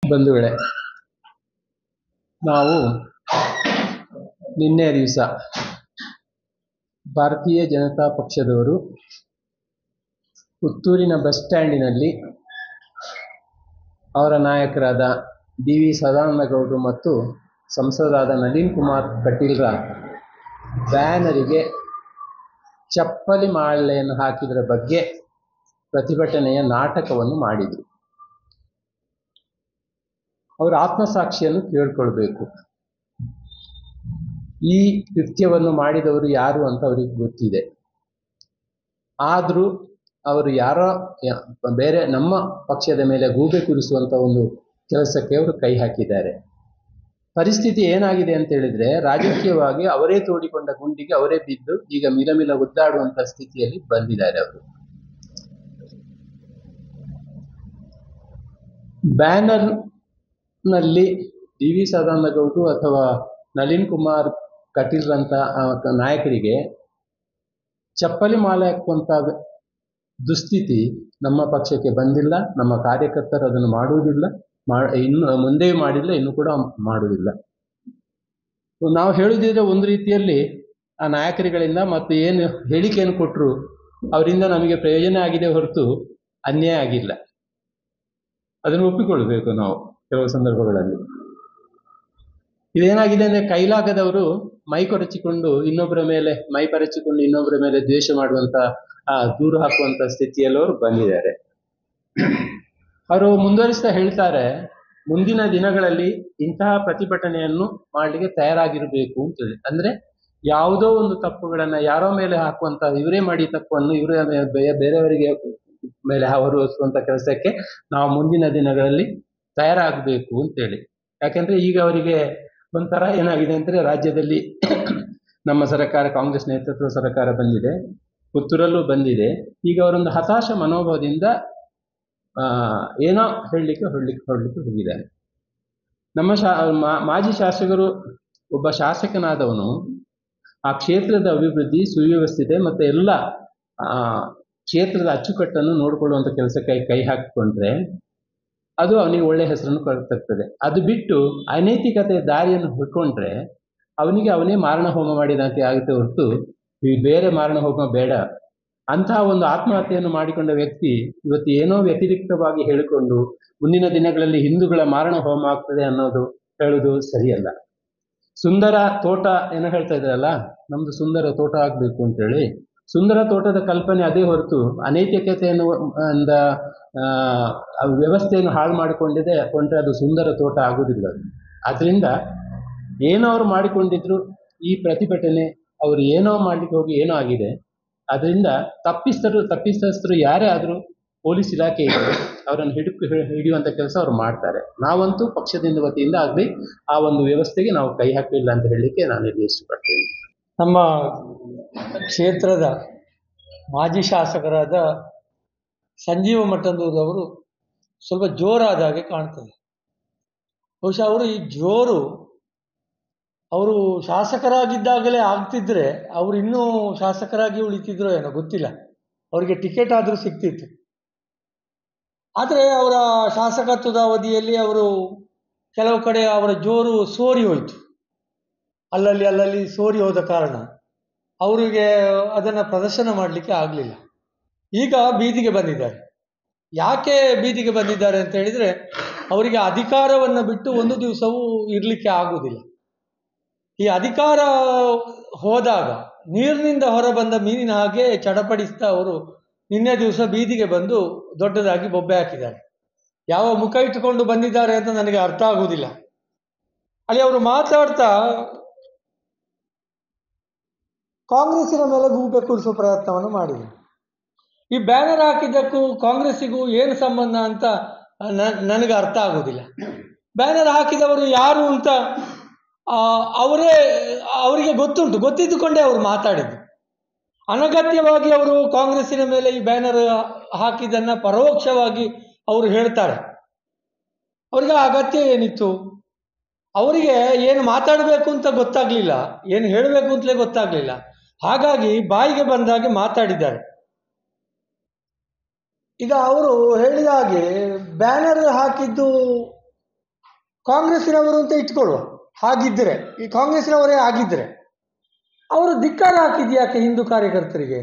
ಬಂಧುಗಳೇ ನಾವು ನಿನ್ನೆ ದಿವಸ ಭಾರತೀಯ ಜನತಾ ಪಕ್ಷದವರು ಪುತ್ತೂರಿನ ಬಸ್ ಸ್ಟ್ಯಾಂಡಿನಲ್ಲಿ ಅವರ ನಾಯಕರಾದ ಡಿ ವಿ ಸದಾನಂದಗೌಡರು ಮತ್ತು ಸಂಸದರಾದ ನಳಿನ್ ಕುಮಾರ್ ಕಟೀಲ್ರ ಬ್ಯಾನರಿಗೆ ಚಪ್ಪಲಿ ಮಾಲೆಯನ್ನು ಹಾಕಿದರ ಬಗ್ಗೆ ಪ್ರತಿಭಟನೆಯ ನಾಟಕವನ್ನು ಮಾಡಿದರು ಅವರ ಆತ್ಮಸಾಕ್ಷಿಯನ್ನು ಕೇಳ್ಕೊಳ್ಬೇಕು ಈ ಕೃತ್ಯವನ್ನು ಮಾಡಿದವರು ಯಾರು ಅಂತ ಅವರಿಗೆ ಗೊತ್ತಿದೆ ಆದರೂ ಅವರು ಯಾರೋ ಯ- ಬೇರೆ ನಮ್ಮ ಪಕ್ಷದ ಮೇಲೆ ಗೂಬೆ ಕುರಿಸುವಂಥ ಒಂದು ಕೆಲಸಕ್ಕೆ ಅವರು ಕೈ ಹಾಕಿದ್ದಾರೆ ಪರಿಸ್ಥಿತಿ ಏನಾಗಿದೆ ಅಂತ ಹೇಳಿದ್ರೆ ರಾಜಕೀಯವಾಗಿ ಅವರೇ ತೋಡಿಕೊಂಡ ಗುಂಡಿಗೆ ಅವರೇ ಬಿದ್ದು ಈಗ ಮಿಲಮಿಲ ಒದ್ದಾಡುವಂತ ಸ್ಥಿತಿಯಲ್ಲಿ ಬಂದಿದ್ದಾರೆ ಅವರು ಬ್ಯಾನರ್ ನಲ್ಲಿ ಡಿ ವಿ ಸದಾನಂದಗೌಡರು ಅಥವಾ ನಳಿನ್ ಕುಮಾರ್ ಕಟೀಲ್ರಂತ ಆ, ನಾಯಕರಿಗೆ ಚಪ್ಪಲಿ ಮಾಲೆ ಹಾಕುವಂತ ದುಸ್ಥಿತಿ ನಮ್ಮ ಪಕ್ಷಕ್ಕೆ ಬಂದಿಲ್ಲ ನಮ್ಮ ಕಾರ್ಯಕರ್ತರು ಅದನ್ನು ಮಾಡುವುದಿಲ್ಲ ಮಾ ಇನ್ನು ಮುಂದೆಯೂ ಮಾಡಿಲ್ಲ ಇನ್ನು ಕೂಡ ಮಾಡುವುದಿಲ್ಲ ನಾವು ಹೇಳುದಿದ್ರೆ ಒಂದು ರೀತಿಯಲ್ಲಿ ಆ ನಾಯಕರುಗಳಿಂದ ಮತ್ತು ಏನು ಹೇಳಿಕೆಯನ್ನು ಕೊಟ್ಟರು ಅವರಿಂದ ನಮಗೆ ಪ್ರಯೋಜನ ಆಗಿದೆ ಹೊರತು ಅನ್ಯಾಯ ಆಗಿಲ್ಲ ಅದನ್ನು ಒಪ್ಪಿಕೊಳ್ಬೇಕು ನಾವು ಕೆಲವು ಸಂದರ್ಭಗಳಲ್ಲಿ ಇದೇನಾಗಿದೆ ಅಂದ್ರೆ ಕೈಲಾಗದವರು ಮೈ ಕೊರಚಿಕೊಂಡು ಇನ್ನೊಬ್ಬರ ಮೇಲೆ ಮೈ ಪರಚಿಕೊಂಡು ಇನ್ನೊಬ್ಬರ ಮೇಲೆ ದ್ವೇಷ ಮಾಡುವಂತ ಆ ದೂರು ಹಾಕುವಂತ ಸ್ಥಿತಿಯಲ್ಲಿ ಅವರು ಬಂದಿದ್ದಾರೆ ಅವರು ಮುಂದುವರಿಸ್ತಾ ಹೇಳ್ತಾರೆ ಮುಂದಿನ ದಿನಗಳಲ್ಲಿ ಇಂತಹ ಪ್ರತಿಭಟನೆಯನ್ನು ಮಾಡಲಿಕ್ಕೆ ತಯಾರಾಗಿರಬೇಕು ಅಂತೇಳಿ ಅಂದ್ರೆ ಯಾವುದೋ ಒಂದು ತಪ್ಪುಗಳನ್ನ ಯಾರೋ ಮೇಲೆ ಹಾಕುವಂತ ಇವರೇ ಮಾಡಿ ತಪ್ಪನ್ನು ಇವರ ಬೇರೆಯವರಿಗೆ ಮೇಲೆ ಹೊರಿಸುವಂತ ಕೆಲಸಕ್ಕೆ ನಾವು ಮುಂದಿನ ದಿನಗಳಲ್ಲಿ ತಯಾರಾಗಬೇಕು ಅಂತೇಳಿ ಯಾಕೆಂದ್ರೆ ಈಗ ಅವರಿಗೆ ಒಂಥರ ಏನಾಗಿದೆ ಅಂದ್ರೆ ರಾಜ್ಯದಲ್ಲಿ ನಮ್ಮ ಸರ್ಕಾರ ಕಾಂಗ್ರೆಸ್ ನೇತೃತ್ವ ಸರ್ಕಾರ ಬಂದಿದೆ ಪುತ್ತೂರಲ್ಲೂ ಬಂದಿದೆ ಈಗ ಅವರೊಂದು ಹತಾಶ ಮನೋಭಾವದಿಂದ ಆ, ಏನೋ ಹೇಳಲಿಕ್ಕೆ ಹೊರಲಿಕ್ಕೆ ಹೊರಲಿಕ್ಕೆ ಹೋಗಿದ್ದಾರೆ ನಮ್ಮ ಶಾ ಮಾ- ಮಾಜಿ ಶಾಸಕರು ಒಬ್ಬ ಶಾಸಕನಾದವನು ಆ ಕ್ಷೇತ್ರದ ಅಭಿವೃದ್ಧಿ ಸುವ್ಯವಸ್ಥಿತೆ ಮತ್ತೆ ಎಲ್ಲ ಆ, ಕ್ಷೇತ್ರದ ಅಚ್ಚುಕಟ್ಟನ್ನು ನೋಡಿಕೊಳ್ಳುವಂಥ ಕೆಲಸಕ್ಕೆ ಕೈ ಕೈ ಹಾಕಿಕೊಂಡ್ರೆ ಅದು ಅವನಿಗೆ ಒಳ್ಳೆ ಹೆಸರನ್ನು ತರ್ತದೆ ಅದು ಬಿಟ್ಟು ಅನೈತಿಕತೆಯ ದಾರಿಯನ್ನು ಹುಡ್ಕೊಂಡ್ರೆ ಅವನಿಗೆ ಅವನೇ ಮಾರಣ ಹೋಮ ಮಾಡಿದಂತೆ ಆಗುತ್ತೆ ಹೊರತು ಈ ಬೇರೆ ಮಾರಣ ಹೋಮ ಬೇಡ ಅಂತಹ ಒಂದು ಆತ್ಮಹತ್ಯೆಯನ್ನು ಮಾಡಿಕೊಂಡ ವ್ಯಕ್ತಿ ಇವತ್ತು ಏನೋ ವ್ಯತಿರಿಕ್ತವಾಗಿ ಹೇಳಿಕೊಂಡು ಮುಂದಿನ ದಿನಗಳಲ್ಲಿ ಹಿಂದೂಗಳ ಮಾರಣ ಹೋಮ ಆಗ್ತದೆ ಅನ್ನೋದು ಹೇಳುವುದು ಸರಿಯಲ್ಲ ಸುಂದರ ತೋಟ ಏನೋ ಹೇಳ್ತಾ ಇದ್ರಲ್ಲ ನಮ್ದು ಸುಂದರ ತೋಟ ಆಗ್ಬೇಕು ಅಂತೇಳಿ ಸುಂದರ ತೋಟದ ಕಲ್ಪನೆ ಅದೇ ಹೊರತು ಅನೈತಿಕತೆಯನ್ನು ಅಂದ ಆ, ಆ ವ್ಯವಸ್ಥೆಯನ್ನು ಹಾಳು ಮಾಡಿಕೊಂಡಿದೆ ಕೊಂಡ್ರೆ ಅದು ಸುಂದರ ತೋಟ ಆಗುವುದಿಲ್ಲ ಅದು. ಆದ್ರಿಂದ ಏನೋ ಅವ್ರು ಮಾಡಿಕೊಂಡಿದ್ರು ಈ ಪ್ರತಿಭಟನೆ ಅವ್ರು ಏನೋ ಮಾಡ್ಲಿಕ್ಕೆ ಹೋಗಿ ಏನೋ ಆಗಿದೆ ಅದರಿಂದ ತಪ್ಪಿಸ್ತರು ತಪ್ಪಿತಸ್ಥರು ಯಾರೇ ಆದರೂ ಪೊಲೀಸ್ ಇಲಾಖೆ ಇದೆ ಅವರನ್ನು ಹಿಡುಕು ಹಿಡಿಯುವಂಥ ಕೆಲಸ ಅವ್ರು ಮಾಡ್ತಾರೆ ನಾವಂತೂ ಪಕ್ಷದಿಂದ ವತಿಯಿಂದ ಆಗಲಿ ಆ ಒಂದು ವ್ಯವಸ್ಥೆಗೆ ನಾವು ಕೈ ಹಾಕಲಿಲ್ಲ ಅಂತ ಹೇಳಲಿಕ್ಕೆ ನಾನು ಇಲ್ಲಿ ಇಷ್ಟಪಡ್ತೀನಿ ನಮ್ಮ ಕ್ಷೇತ್ರದ ಮಾಜಿ ಶಾಸಕರಾದ ಸಂಜೀವ ಮಠಂದೂರವರು ಸ್ವಲ್ಪ ಜೋರಾದ ಹಾಗೆ ಕಾಣ್ತದೆ ಬಹುಶಃ ಅವರು ಈ ಜೋರು ಅವರು ಶಾಸಕರಾಗಿದ್ದಾಗಲೇ ಆಗ್ತಿದ್ರೆ ಅವರು ಇನ್ನೂ ಶಾಸಕರಾಗಿ ಉಳಿತಿದ್ರೋ ಏನೋ ಗೊತ್ತಿಲ್ಲ ಅವರಿಗೆ ಟಿಕೆಟ್ ಆದರೂ ಸಿಗ್ತಿತ್ತು ಆದರೆ ಅವರ ಶಾಸಕತ್ವದ ಅವಧಿಯಲ್ಲಿ ಅವರು ಕೆಲವು ಕಡೆ ಅವರ ಜೋರು ಸೋರಿ ಹೋಯಿತು ಅಲ್ಲಲ್ಲಿ ಅಲ್ಲಲ್ಲಿ ಸೋರಿ ಹೋದ ಕಾರಣ ಅವರಿಗೆ ಅದನ್ನು ಪ್ರದರ್ಶನ ಮಾಡಲಿಕ್ಕೆ ಆಗಲಿಲ್ಲ ಈಗ ಬೀದಿಗೆ ಬಂದಿದ್ದಾರೆ ಯಾಕೆ ಬೀದಿಗೆ ಬಂದಿದ್ದಾರೆ ಅಂತ ಹೇಳಿದರೆ ಅವರಿಗೆ ಅಧಿಕಾರವನ್ನು ಬಿಟ್ಟು ಒಂದು ದಿವಸವೂ ಇರಲಿಕ್ಕೆ ಆಗುವುದಿಲ್ಲ ಈ ಅಧಿಕಾರ ಹೋದಾಗ ನೀರಿನಿಂದ ಹೊರಬಂದ ಮೀನಿನ ಹಾಗೆ ಚಡಪಡಿಸ್ತಾ ಅವರು ನಿನ್ನೆ ದಿವಸ ಬೀದಿಗೆ ಬಂದು ದೊಡ್ಡದಾಗಿ ಬೊಬ್ಬೆ ಹಾಕಿದ್ದಾರೆ ಯಾವ ಮುಖ ಇಟ್ಟುಕೊಂಡು ಬಂದಿದ್ದಾರೆ ಅಂತ ನನಗೆ ಅರ್ಥ ಆಗುವುದಿಲ್ಲ ಅಲ್ಲಿ ಅವರು ಮಾತಾಡ್ತಾ ಕಾಂಗ್ರೆಸ್ಸಿನ ಮೇಲೆ ಗೂಬೆ ಕೂರಿಸುವ ಪ್ರಯತ್ನವನ್ನು ಮಾಡಿದರು ಈ ಬ್ಯಾನರ್ ಹಾಕಿದ್ದಕ್ಕೂ ಕಾಂಗ್ರೆಸ್ಸಿಗೂ ಏನು ಸಂಬಂಧ ಅಂತ ನ- ನನಗೆ ಅರ್ಥ ಆಗೋದಿಲ್ಲ ಬ್ಯಾನರ್ ಹಾಕಿದವರು ಯಾರು ಅಂತ ಆ, ಅವರೇ ಅವರಿಗೆ ಗೊತ್ತುಂಟು ಗೊತ್ತಿದ್ದುಕೊಂಡೇ ಅವರು ಮಾತಾಡಿದ್ದು ಅನಗತ್ಯವಾಗಿ ಅವರು ಕಾಂಗ್ರೆಸ್ಸಿನ ಮೇಲೆ ಈ ಬ್ಯಾನರ್ ಹಾಕಿದ್ದನ್ನು ಪರೋಕ್ಷವಾಗಿ ಅವರು ಹೇಳ್ತಾರೆ ಅವರಿಗೆ ಆ ಅಗತ್ಯ ಏನಿತ್ತು ಅವರಿಗೆ ಏನು ಮಾತಾಡಬೇಕು ಅಂತ ಗೊತ್ತಾಗ್ಲಿಲ್ಲ ಏನು ಹೇಳಬೇಕು ಅಂತಲೇ ಗೊತ್ತಾಗ್ಲಿಲ್ಲ ಹಾಗಾಗಿ ಬಾಯಿಗೆ ಬಂದಾಗೆ ಮಾತಾಡಿದ್ದಾರೆ ಈಗ ಅವರು ಹೇಳಿದ ಹಾಗೆ ಬ್ಯಾನರ್ ಹಾಕಿದ್ದು ಕಾಂಗ್ರೆಸ್ಸಿನವರು ಅಂತ ಇಟ್ಕೊಳ್ಳುವ ಹಾಗಿದ್ದರೆ ಈ ಕಾಂಗ್ರೆಸ್ಸಿನವರೇ ಆಗಿದ್ದರೆ ಅವರು ಧಿಕ್ಕಾರ ಹಾಕಿದ್ಯಾಕೆ ಹಿಂದೂ ಕಾರ್ಯಕರ್ತರಿಗೆ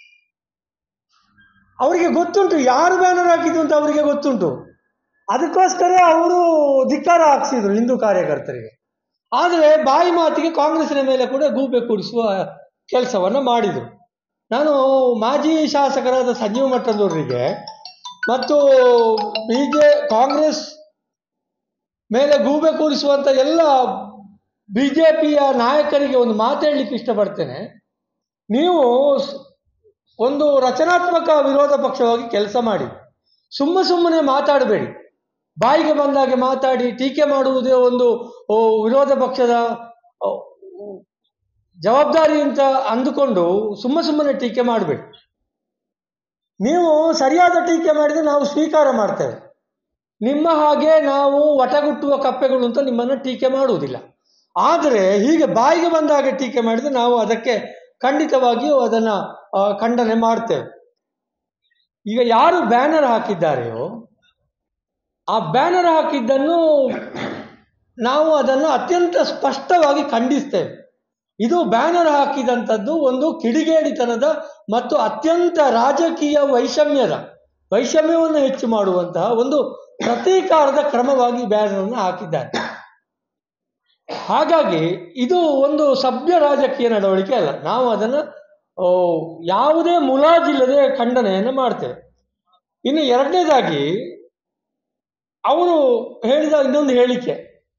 ಅವರಿಗೆ ಗೊತ್ತುಂಟು ಯಾರು ಬ್ಯಾನರ್ ಹಾಕಿದ್ದು ಅಂತ ಅವರಿಗೆ ಗೊತ್ತುಂಟು ಅದಕ್ಕೋಸ್ಕರ ಅವರು ಧಿಕ್ಕಾರ ಹಾಕ್ಸಿದ್ರು ಹಿಂದೂ ಕಾರ್ಯಕರ್ತರಿಗೆ ಆದರೆ ಬಾಯಿ ಮಾತಿಗೆ ಕಾಂಗ್ರೆಸ್ಸಿನ ಮೇಲೆ ಕೂಡ ಗೂಬೆ ಕೂಡಿಸುವ ಕೆಲಸವನ್ನು ಮಾಡಿದರು ನಾನು ಮಾಜಿ ಶಾಸಕರಾದ ಸಂಜೀವ ಮಠದವರಿಗೆ ಮತ್ತು ಬಿ ಜೆ ಕಾಂಗ್ರೆಸ್ ಮೇಲೆ ಗೂಬೆ ಕೂರಿಸುವಂಥ ಎಲ್ಲ ಬಿ ಜೆ ಪಿಯ ನಾಯಕರಿಗೆ ಒಂದು ಮಾತಾಡಲಿಕ್ಕೆ ಇಷ್ಟಪಡ್ತೇನೆ ನೀವು ಸ್- ಒಂದು ರಚನಾತ್ಮಕ ವಿರೋಧ ಪಕ್ಷವಾಗಿ ಕೆಲಸ ಮಾಡಿ ಸುಮ್ಮ ಸುಮ್ಮನೆ ಮಾತಾಡಬೇಡಿ ಬಾಯಿಗೆ ಬಂದಾಗೆ ಮಾತಾಡಿ ಟೀಕೆ ಮಾಡುವುದೇ ಒಂದು ಓ, ವಿರೋಧ ಪಕ್ಷದ ಓ, ಜವಾಬ್ದಾರಿ ಅಂತ ಅಂದುಕೊಂಡು ಸುಮ್ಮ ಸುಮ್ಮನೆ ಟೀಕೆ ಮಾಡಬೇಡಿ ನೀವು ಸರಿಯಾದ ಟೀಕೆ ಮಾಡಿದರೆ ನಾವು ಸ್ವೀಕಾರ ಮಾಡ್ತೇವೆ ನಿಮ್ಮ ಹಾಗೆ ನಾವು ವಟಗುಟ್ಟುವ ಕಪ್ಪೆಗಳು ಅಂತ ನಿಮ್ಮನ್ನು ಟೀಕೆ ಮಾಡುವುದಿಲ್ಲ ಆದರೆ ಹೀಗೆ ಬಾಯಿಗೆ ಬಂದ ಹಾಗೆ ಟೀಕೆ ಮಾಡಿದರೆ ನಾವು ಅದಕ್ಕೆ ಖಂಡಿತವಾಗಿಯೂ ಅದನ್ನು ಆ, ಖಂಡನೆ ಮಾಡ್ತೇವೆ ಈಗ ಯಾರು ಬ್ಯಾನರ್ ಹಾಕಿದ್ದಾರೆಯೋ ಆ ಬ್ಯಾನರ್ ಹಾಕಿದ್ದನ್ನು ನಾವು ಅದನ್ನು ಅತ್ಯಂತ ಸ್ಪಷ್ಟವಾಗಿ ಖಂಡಿಸ್ತೇವೆ ಇದು ಬ್ಯಾನರ್ ಹಾಕಿದಂಥದ್ದು ಒಂದು ಕಿಡಿಗೇಡಿತನದ ಮತ್ತು ಅತ್ಯಂತ ರಾಜಕೀಯ ವೈಷಮ್ಯದ ವೈಷಮ್ಯವನ್ನು ಹೆಚ್ಚು ಮಾಡುವಂತಹ ಒಂದು ಪ್ರತೀಕಾರದ ಕ್ರಮವಾಗಿ ಬ್ಯಾನರನ್ನು ಹಾಕಿದ್ದಾರೆ ಹಾಗಾಗಿ ಇದು ಒಂದು ಸಭ್ಯ ರಾಜಕೀಯ ನಡವಳಿಕೆ ಅಲ್ಲ ನಾವು ಅದನ್ನು ಆ, ಯಾವುದೇ ಮುಲಾಜಿಲ್ಲದೆ ಖಂಡನೆಯನ್ನು ಮಾಡ್ತೇವೆ ಇನ್ನು ಎರಡನೇದಾಗಿ ಅವರು ಹೇಳಿದ ಇನ್ನೊಂದು ಹೇಳಿಕೆ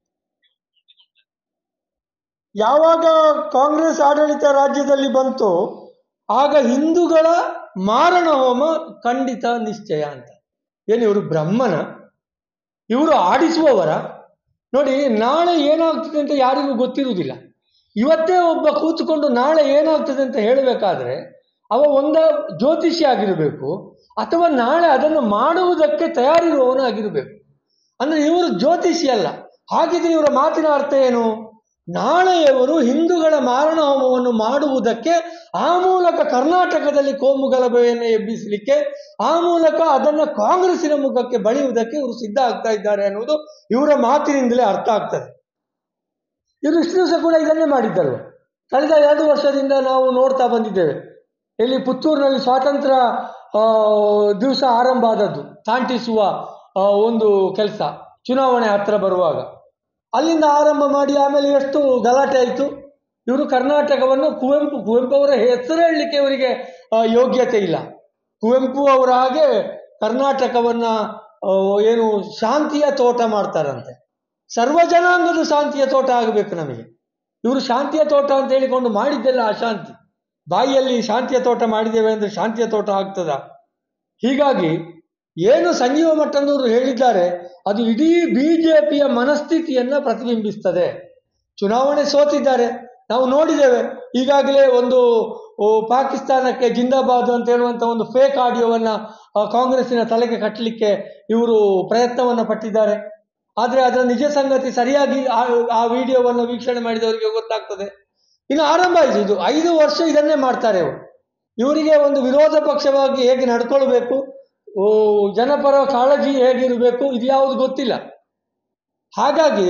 ಯಾವಾಗ ಕಾಂಗ್ರೆಸ್ ಆಡಳಿತ ರಾಜ್ಯದಲ್ಲಿ ಬಂತು ಆಗ ಹಿಂದೂಗಳ ಮಾರಣ ಹೋಮ ಖಂಡಿತ ನಿಶ್ಚಯ ಅಂತ ಏನು ಇವರು ಬ್ರಹ್ಮನ ಇವರು ಆಡಿಸುವವರ ನೋಡಿ ನಾಳೆ ಏನಾಗ್ತದೆ ಅಂತ ಯಾರಿಗೂ ಗೊತ್ತಿರುವುದಿಲ್ಲ ಇವತ್ತೇ ಒಬ್ಬ ಕೂತ್ಕೊಂಡು ನಾಳೆ ಏನಾಗ್ತದೆ ಅಂತ ಹೇಳಬೇಕಾದ್ರೆ ಅವ ಒಂದ ಜ್ಯೋತಿಷಿ ಆಗಿರಬೇಕು ಅಥವಾ ನಾಳೆ ಅದನ್ನು ಮಾಡುವುದಕ್ಕೆ ತಯಾರಿರುವವನಾಗಿರಬೇಕು ಅಂದ್ರೆ ಇವರು ಜ್ಯೋತಿಷಿ ಅಲ್ಲ ಹಾಗಿದ್ರೆ ಇವರ ಮಾತಿನ ಅರ್ಥ ಏನು ನಾಳೆಯವರು ಹಿಂದೂಗಳ ಮಾರಣ ಹೋಮವನ್ನು ಮಾಡುವುದಕ್ಕೆ ಆ ಮೂಲಕ ಕರ್ನಾಟಕದಲ್ಲಿ ಕೋಮು ಗಲಭೆಯನ್ನು ಎಬ್ಬಿಸಲಿಕ್ಕೆ ಆ ಮೂಲಕ ಅದನ್ನು ಕಾಂಗ್ರೆಸ್ಸಿನ ಮುಖಕ್ಕೆ ಬಳಿಯುವುದಕ್ಕೆ ಇವರು ಸಿದ್ಧ ಆಗ್ತಾ ಇದ್ದಾರೆ ಅನ್ನುವುದು ಇವರ ಮಾತಿನಿಂದಲೇ ಅರ್ಥ ಆಗ್ತದೆ ಇವರು ಇಷ್ಟು ದಿವಸ ಕೂಡ ಇದನ್ನೇ ಮಾಡಿದ್ದಲ್ವ ಕಳೆದ ಎರಡು ವರ್ಷದಿಂದ ನಾವು ನೋಡ್ತಾ ಬಂದಿದ್ದೇವೆ ಇಲ್ಲಿ ಪುತ್ತೂರಿನಲ್ಲಿ ಸ್ವಾತಂತ್ರ್ಯ ಆ, ದಿವಸ ಆರಂಭ ಆದದ್ದು ತಾಂಟಿಸುವ ಆ, ಒಂದು ಕೆಲಸ ಚುನಾವಣೆ ಹತ್ರ ಬರುವಾಗ ಅಲ್ಲಿಂದ ಆರಂಭ ಮಾಡಿ ಆಮೇಲೆ ಎಷ್ಟು ಗಲಾಟೆ ಆಯಿತು ಇವರು ಕರ್ನಾಟಕವನ್ನು ಕುವೆಂಪು ಕುವೆಂಪು ಅವರ ಹೆಸರು ಹೇಳಲಿಕ್ಕೆ ಇವರಿಗೆ ಆ, ಯೋಗ್ಯತೆ ಇಲ್ಲ ಕುವೆಂಪು ಅವರ ಹಾಗೆ ಕರ್ನಾಟಕವನ್ನ ಆ, ಏನು ಶಾಂತಿಯ ತೋಟ ಮಾಡ್ತಾರಂತೆ ಸರ್ವ ಜನಾಂಗದ ಶಾಂತಿಯ ತೋಟ ಆಗಬೇಕು ನಮಗೆ ಇವರು ಶಾಂತಿಯ ತೋಟ ಅಂತ ಹೇಳಿಕೊಂಡು ಮಾಡಿದ್ದೆಲ್ಲ ಅಶಾಂತಿ ಬಾಯಿಯಲ್ಲಿ ಶಾಂತಿಯ ತೋಟ ಮಾಡಿದ್ದೇವೆ ಅಂದರೆ ಶಾಂತಿಯ ತೋಟ ಆಗ್ತದ ಹೀಗಾಗಿ ಏನು ಸಂಜೀವ ಮಟ್ಟನವರು ಹೇಳಿದ್ದಾರೆ ಅದು ಇಡೀ ಬಿ ಜೆ ಪಿಯ ಮನಸ್ಥಿತಿಯನ್ನು ಪ್ರತಿಬಿಂಬಿಸ್ತದೆ ಚುನಾವಣೆ ಸೋತಿದ್ದಾರೆ ನಾವು ನೋಡಿದ್ದೇವೆ ಈಗಾಗಲೇ ಒಂದು ಓ, ಪಾಕಿಸ್ತಾನಕ್ಕೆ ಜಿಂದಾಬಾದ್ ಅಂತ ಹೇಳುವಂಥ ಒಂದು ಫೇಕ್ ಆಡಿಯೋವನ್ನು ಕಾಂಗ್ರೆಸ್ಸಿನ ತಲೆಗೆ ಕಟ್ಟಲಿಕ್ಕೆ ಇವರು ಪ್ರಯತ್ನವನ್ನು ಪಟ್ಟಿದ್ದಾರೆ ಆದರೆ ಅದರ ನಿಜ ಸಂಗತಿ ಸರಿಯಾಗಿ ಆ ಆ ವಿಡಿಯೋವನ್ನು ವೀಕ್ಷಣೆ ಮಾಡಿದವರಿಗೆ ಗೊತ್ತಾಗ್ತದೆ ಇನ್ನು ಆರಂಭ ಆಯಿತು ಇದು ಐದು ವರ್ಷ ಇದನ್ನೇ ಮಾಡ್ತಾರೆ ಇವರು ಇವರಿಗೆ ಒಂದು ವಿರೋಧ ಪಕ್ಷವಾಗಿ ಹೇಗೆ ನಡ್ಕೊಳ್ಬೇಕು ಓ, ಜನಪರ ಕಾಳಜಿ ಹೇಗಿರಬೇಕು ಇದು ಯಾವುದು ಗೊತ್ತಿಲ್ಲ ಹಾಗಾಗಿ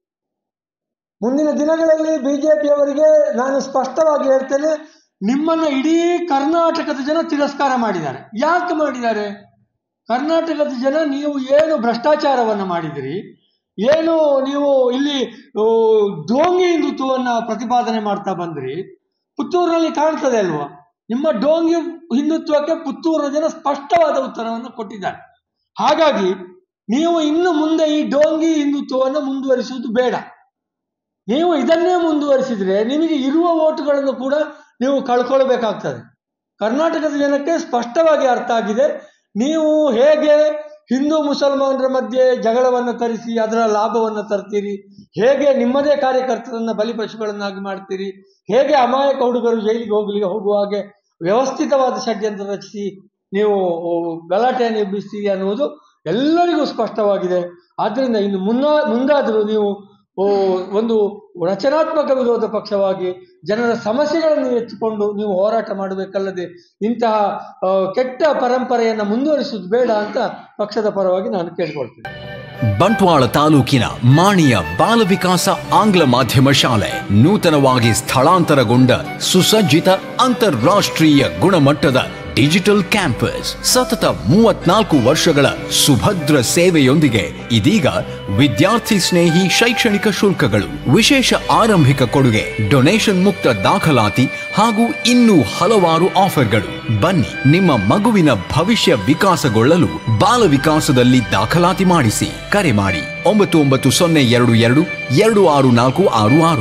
ಮುಂದಿನ ದಿನಗಳಲ್ಲಿ ಬಿಜೆಪಿಯವರಿಗೆ ನಾನು ಸ್ಪಷ್ಟವಾಗಿ ಹೇಳ್ತೇನೆ ನಿಮ್ಮನ್ನ ಇಡೀ ಕರ್ನಾಟಕದ ಜನ ತಿರಸ್ಕಾರ ಮಾಡಿದ್ದಾರೆ ಯಾಕೆ ಮಾಡಿದ್ದಾರೆ ಕರ್ನಾಟಕದ ಜನ ನೀವು ಏನು ಭ್ರಷ್ಟಾಚಾರವನ್ನು ಮಾಡಿದಿರಿ ಏನು ನೀವು ಇಲ್ಲಿ ಓ, ಡೋಂಗಿ ಹಿಂದುತ್ವವನ್ನು ಪ್ರತಿಪಾದನೆ ಮಾಡ್ತಾ ಬಂದ್ರಿ ಪುತ್ತೂರಿನಲ್ಲಿ ಕಾಣ್ತದೆ ಅಲ್ವಾ ನಿಮ್ಮ ಡೋಂಗಿ ಹಿಂದುತ್ವಕ್ಕೆ ಪುತ್ತೂರಿನ ಜನ ಸ್ಪಷ್ಟವಾದ ಉತ್ತರವನ್ನು ಕೊಟ್ಟಿದ್ದಾರೆ ಹಾಗಾಗಿ ನೀವು ಇನ್ನು ಮುಂದೆ ಈ ಡೋಂಗಿ ಹಿಂದುತ್ವವನ್ನು ಮುಂದುವರಿಸುವುದು ಬೇಡ ನೀವು ಇದನ್ನೇ ಮುಂದುವರಿಸಿದ್ರೆ ನಿಮಗೆ ಇರುವ ಓಟುಗಳನ್ನು ಕೂಡ ನೀವು ಕಳ್ಕೊಳ್ಬೇಕಾಗ್ತದೆ ಕರ್ನಾಟಕದ ಜನಕ್ಕೆ ಸ್ಪಷ್ಟವಾಗಿ ಅರ್ಥ ಆಗಿದೆ ನೀವು ಹೇಗೆ ಹಿಂದೂ ಮುಸಲ್ಮಾನರ ಮಧ್ಯೆ ಜಗಳವನ್ನು ತರಿಸಿ ಅದರ ಲಾಭವನ್ನು ತರ್ತೀರಿ ಹೇಗೆ ನಿಮ್ಮದೇ ಕಾರ್ಯಕರ್ತರನ್ನ ಬಲಿಪಶುಗಳನ್ನಾಗಿ ಮಾಡ್ತೀರಿ ಹೇಗೆ ಅಮಾಯಕ ಹುಡುಗರು ಜೈಲಿಗೆ ಹೋಗ್ಲಿಕ್ಕೆ ಹೋಗುವ ಹಾಗೆ ವ್ಯವಸ್ಥಿತವಾದ ಷಡ್ಯಂತ್ರ ರಚಿಸಿ ನೀವು ಗಲಾಟೆಯನ್ನು ಎಬ್ಬಿಸ್ತೀರಿ ಅನ್ನುವುದು ಎಲ್ಲರಿಗೂ ಸ್ಪಷ್ಟವಾಗಿದೆ ಆದ್ದರಿಂದ ಇನ್ನು ಮುನ್ನ ಮುಂದಾದರೂ ನೀವು ಓ, ಒಂದು ರಚನಾತ್ಮಕ ವಿರೋಧ ಪಕ್ಷವಾಗಿ ಜನರ ಸಮಸ್ಯೆಗಳನ್ನು ಎತ್ತಿಕೊಂಡು ನೀವು ಹೋರಾಟ ಮಾಡಬೇಕಲ್ಲದೆ ಇಂತಹ ಆ, ಕೆಟ್ಟ ಪರಂಪರೆಯನ್ನು ಮುಂದುವರಿಸುವುದು ಬೇಡ ಅಂತ ಪಕ್ಷದ ಪರವಾಗಿ ನಾನು ಕೇಳ್ಕೊಳ್ತೇನೆ ಬಂಟ್ವಾಳ ತಾಲೂಕಿನ ಮಾಣಿಯ ಬಾಲ ವಿಕಾಸ ಆಂಗ್ಲ ಮಾಧ್ಯಮ ಶಾಲೆ ನೂತನವಾಗಿ ಸ್ಥಳಾಂತರಗೊಂಡ ಸುಸಜ್ಜಿತ ಅಂತಾರಾಷ್ಟ್ರೀಯ ಗುಣಮಟ್ಟದ ಡಿಜಿಟಲ್ ಕ್ಯಾಂಪಸ್ ಸತತ ಮೂವತ್ನಾಲ್ಕು ವರ್ಷಗಳ ಸುಭದ್ರ ಸೇವೆಯೊಂದಿಗೆ ಇದೀಗ ವಿದ್ಯಾರ್ಥಿ ಸ್ನೇಹಿ ಶೈಕ್ಷಣಿಕ ಶುಲ್ಕಗಳು ವಿಶೇಷ ಆರಂಭಿಕ ಕೊಡುಗೆ ಡೊನೇಷನ್ ಮುಕ್ತ ದಾಖಲಾತಿ ಹಾಗೂ ಇನ್ನೂ ಹಲವಾರು ಆಫರ್ಗಳು ಬನ್ನಿ ನಿಮ್ಮ ಮಗುವಿನ ಭವಿಷ್ಯ ವಿಕಾಸಗೊಳ್ಳಲು ಬಾಲ ವಿಕಾಸದಲ್ಲಿ ದಾಖಲಾತಿ ಮಾಡಿಸಿ ಕರೆ ಮಾಡಿ ಒಂಬತ್ತು ಒಂಬತ್ತು ಸೊನ್ನೆ ಎರಡು ಎರಡು ಎರಡು ಆರು ನಾಲ್ಕು ಆರು ಆರು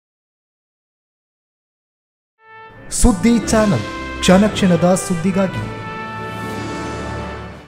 ಸುದ್ದಿ ಚಾನಲ್ ಕ್ಷಣ ಕ್ಷಣದ ಸುದ್ದಿಗಾಗಿ